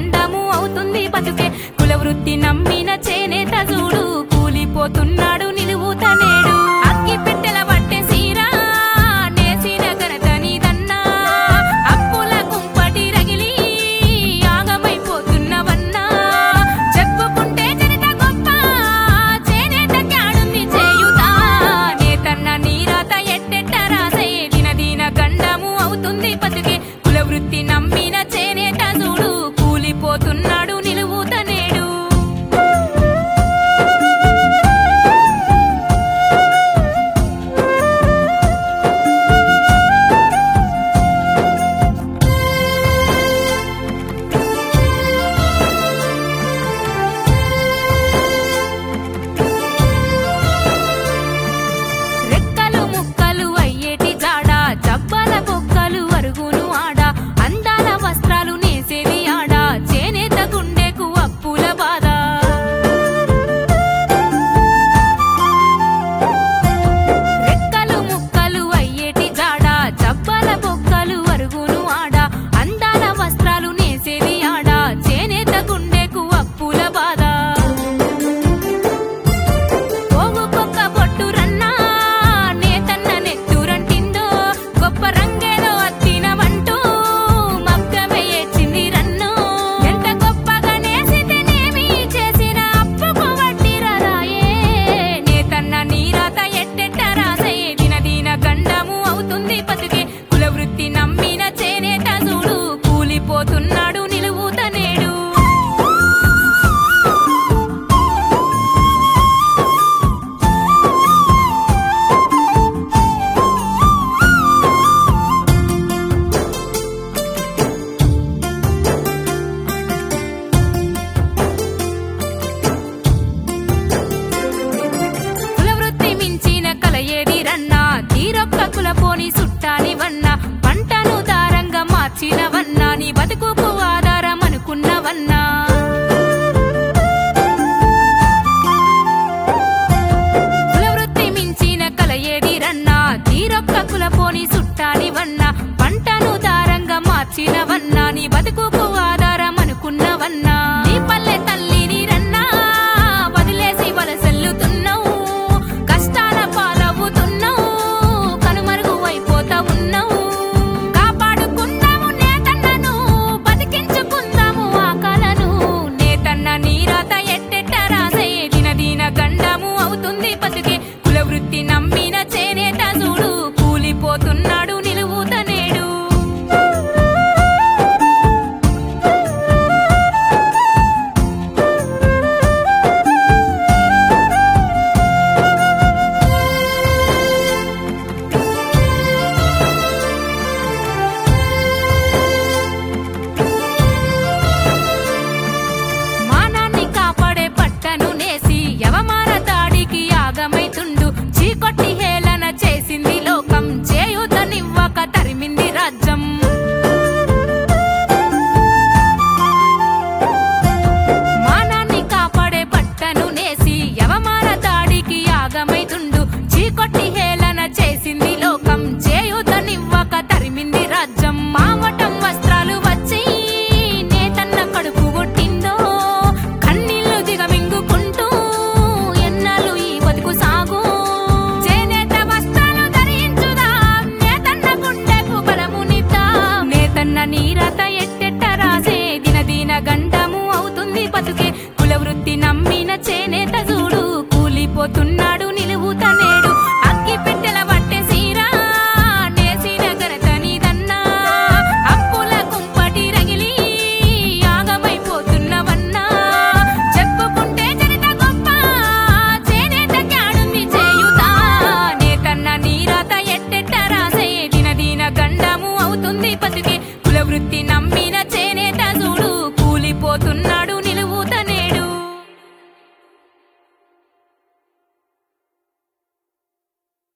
గండము అవుతుంది బతుకే కుల వృత్తి నమ్మిన చేనేత చూడు కూలిపోతున్నాడు నిలువుతనేడు అగ్గి పెట్టెల పట్టె సీరా నేసిన ఘనత నీదన్నా అప్పుల కుంపటి రగిలి ఆగమైపోతున్నవన్నా చెప్పుకుంటే చరిత గొప్ప చేనేత క్యాడుంది చేయుతా నేతన్న నీరాత ఎట్టెట్ట రాసే దిన దిన గండము అవుతుంది బతుకే కుల వృత్తి నమ్మిన చేనేత చూడు కూలిపోతున్నాడు నిలువుతనేడు రెక్కలు ముక్కలు అయ్యేటి జాడ జబ్బల బొక్కలు అరుగును ఆడ అందాల వస్త్రాలు నేసేది ఆడ చేనేత గుండెకు అప్పుల బాధ రెక్కలు ముక్కలు అయ్యేటి జాడ జబ్బల బొక్కలు అరుగును ఆడ అందాల వస్త్రాలు నేసేది ఆడ చేనేత గుండెకు అప్పుల బాధ పోగుకొక్క బొట్టు రన్నా నేతన్న నెత్తురంటిందో గొప్ప రంగేలో అత్తినవంటూ మగ్గమే ఏచింది రన్ను ఎంత గొప్పగా నేసితేనేమి చేసిన అప్పుకు వడ్డీ రాయే నేతన్న నీరాత ఎట్టెట్ట రాసే దిన దిన గండము అవుతుంది బతుకే కుల వృత్తి నమ్మిన చేనేత చూడు కూలిపోతున్నాడు నిలువుతనేడు కుల వృత్తి మించిన కల ఏది రన్నా తీరొక్క కులపోని సుట్టాని వన్నా పంటను దారంగా మార్చినవన్నా నీ బతుకుకు ఆధారం అనుకున్నవన్నా కుల వృత్తి మించిన కల ఏది రన్నా తీరొక్క కులపోని సుట్టాని వన్నా పంటను దారంగా మార్చినవన్నా నీ బతుకుకు ఆధారం అనుకున్నవన్నా నీ పల్లె తల్లిని రన్నా వదిలేసి వలసెల్లుతున్నావు కష్టాల పాలవుతున్నావు కనుమరుగు అయిపోతా ఉన్నావు కాపాడుకుందాము నేతన్నను బతికించుకుందాము ఆ కలను నేతన్న నీరాత ఎట్టెట్ట రాసే దిన దిన గండము అవుతుంది బతుకే కుల వృత్తి నమ్మిన చేనేత చూడు కూలిపోతున్నాడు నిలువుతనేడు మానాన్ని కాపాడే పట్టను నేసి యవమాన దాడికి యాగమైతుండు చీకొట్టి హేళన చేసింది లోకం చేయుతనివ్వక తరిమింది రాజ్యం మానాన్ని కాపాడే పట్టను నేసి యవమాన దాడికి యాగమైతుండు చీకొట్టి హేళన చేసింది లోకం చేయుతనివ్వక తరిమింది రాజ్యం మావటం వస్త్రాలు వచ్చి నేతన్న కడుపు కొట్టిందో కన్నీళ్లు దిగమింగుకుంటూ ఎన్నాళ్ళు ఈ బతుకు సాగు చేనేత వస్త్రాలు ధరించుదా నేతన్న గుండెకు బలమునిద్దా నేతన్న నీరత ఎట్టెట్ట రాసే దిన దిన గండము అవుతుంది బతుకే కుల వృత్తి నమ్మిన చేనేత చూడు కూలిపోతున్నాడు నిలువుతనేడు అగ్గి పెట్టెల పట్టె సీరా నేసిన ఘనత నీదన్నా అప్పుల కుంపటి రగిలి ఆగమైపోతున్నవన్నా చెప్పుకుంటే చరిత గొప్ప చేనేత క్యాడుంది చేయుతా నేతన్న నీరాత ఎట్టెట్ట రాసే దిన దిన గండము అవుతుంది బతుకే కుల వృత్తి